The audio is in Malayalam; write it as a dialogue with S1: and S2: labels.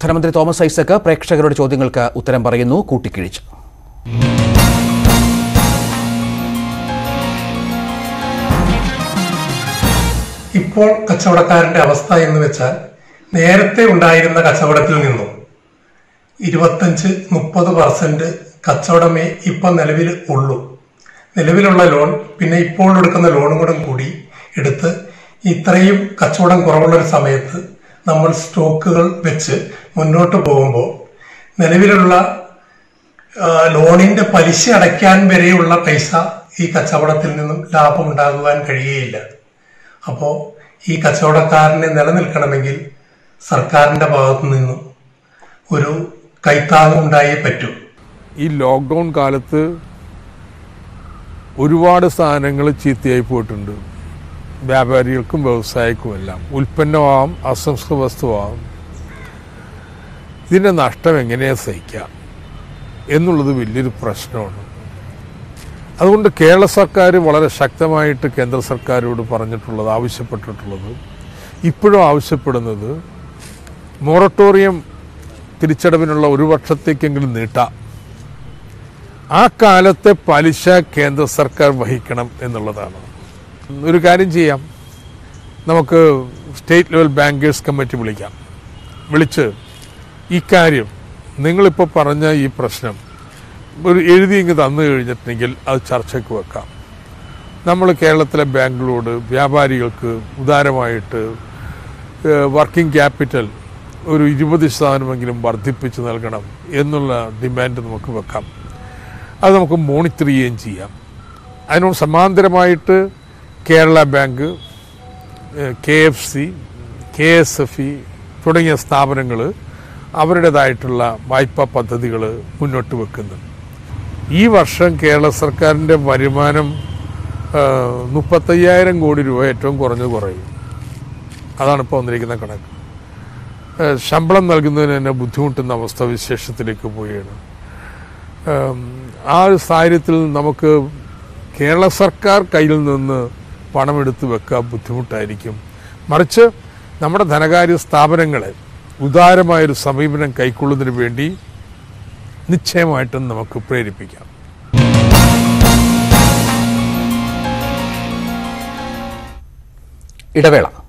S1: ധനമന്ത്രി തോമസ് ഐസക് പ്രേക്ഷകരുടെ ചോദ്യങ്ങൾക്ക് ഉത്തരം പറയുന്നു കൂട്ടിക്കിഴിച്ച്
S2: ഇപ്പോൾ കച്ചവടക്കാരന്റെ അവസ്ഥ എന്ന് വെച്ചാൽ നേരത്തെ ഉണ്ടായിരുന്ന കച്ചവടത്തിൽ നിന്നും ഇരുപത്തഞ്ച് മുപ്പത് പെർസെന്റ് കച്ചവടമേ ഇപ്പൊ നിലവിൽ ഉള്ളൂ നിലവിലുള്ള ലോൺ പിന്നെ ഇപ്പോൾ എടുക്കുന്ന ലോണും കൂടെ കൂടി എടുത്ത് ഇത്രയും കച്ചവടം കുറവുള്ള ഒരു സമയത്ത് നമ്മൾ സ്റ്റോക്കുകൾ വെച്ച് മുന്നോട്ട് പോകുമ്പോൾ നിലവിലുള്ള ആ, ലോണിന്റെ പലിശ അടയ്ക്കാൻ വരെയുള്ള പൈസ ഈ കച്ചവടത്തിൽ നിന്നും ലാഭം ഉണ്ടാകുവാൻ കഴിയുകയില്ല അപ്പോൾ ഈ കച്ചവടക്കാരനെ നിലനിൽക്കണമെങ്കിൽ സർക്കാരിന്റെ ഭാഗത്തു നിന്നും ഒരു കൈത്താങ്ങ് ഉണ്ടായേ പറ്റൂ
S3: ഈ ലോക്ക്ഡൗൺ കാലത്ത് ഒരുപാട് സാധനങ്ങൾ ചീത്തയായി പോയിട്ടുണ്ട് വ്യാപാരികൾക്കും വ്യവസായിക്കും എല്ലാം ഉൽപ്പന്നമാവാം അസംസ്കൃത വസ്തുവാകും ഇതിൻ്റെ നഷ്ടം എങ്ങനെയാ സഹിക്കാം എന്നുള്ളത് വലിയൊരു പ്രശ്നമാണ് അതുകൊണ്ട് കേരള സർക്കാർ വളരെ ശക്തമായിട്ട് കേന്ദ്ര സർക്കാരോട് പറഞ്ഞിട്ടുള്ളത് ആവശ്യപ്പെട്ടിട്ടുള്ളത് ഇപ്പോഴും ആവശ്യപ്പെടുന്നത് മൊറട്ടോറിയം തിരിച്ചടവിനുള്ള ഒരു വർഷത്തേക്കെങ്കിലും നീട്ടാം ആ കാലത്തെ പലിശ കേന്ദ്ര സർക്കാർ വഹിക്കണം എന്നുള്ളതാണ് ഒരു കാര്യം ചെയ്യാം നമുക്ക് സ്റ്റേറ്റ് ലെവൽ ബാങ്കേഴ്സ് കമ്മിറ്റി വിളിക്കാം വിളിച്ച് ഇക്കാര്യം നിങ്ങളിപ്പോൾ പറഞ്ഞ ഈ പ്രശ്നം ഒരു എഴുതി ഇങ്ങ് തന്നു കഴിഞ്ഞിട്ടുണ്ടെങ്കിൽ അത് ചർച്ചയ്ക്ക് വെക്കാം നമ്മൾ കേരളത്തിലെ ബാങ്കുകളോട് വ്യാപാരികൾക്ക് ഉദാരമായിട്ട് വർക്കിംഗ് ക്യാപിറ്റൽ ഒരു ഇരുപത് ശതമാനമെങ്കിലും വർദ്ധിപ്പിച്ച് നൽകണം എന്നുള്ള ഡിമാൻഡ് നമുക്ക് വെക്കാം അത് നമുക്ക് മോണിറ്റർ ചെയ്യുകയും ചെയ്യാം അതിനോട് സമാന്തരമായിട്ട് Kerala bank K F C K S F E തുടങ്ങിയ സ്ഥാപനങ്ങൾ അവരുടേതായിട്ടുള്ള വായ്പാ പദ്ധതികൾ മുന്നോട്ട് വെക്കുന്നുണ്ട് ഈ വർഷം കേരള സർക്കാരിൻ്റെ വരുമാനം ആ, മുപ്പത്തയ്യായിരം കോടി രൂപ ഏറ്റവും കുറഞ്ഞത് കുറയും അതാണ് ഇപ്പോൾ വന്നിരിക്കുന്ന കണക്ക് ആ, ശമ്പളം നൽകുന്നതിന് തന്നെ ബുദ്ധിമുട്ടുന്ന അവസ്ഥ വിശേഷത്തിലേക്ക് പോവുകയാണ് ഉം, ആ ഒരു സാഹചര്യത്തിൽ നമുക്ക് കേരള സർക്കാർ കയ്യിൽ നിന്ന് പണമെടുത്ത് വെക്കാൻ ബുദ്ധിമുട്ടായിരിക്കും മറിച്ച് നമ്മുടെ ധനകാര്യ സ്ഥാപനങ്ങളെ ഉദാരമായൊരു സമീപനം കൈക്കൊള്ളുന്നതിന് വേണ്ടി നിശ്ചയമായിട്ടും നമുക്ക് പ്രേരിപ്പിക്കാം
S1: ഇടവേള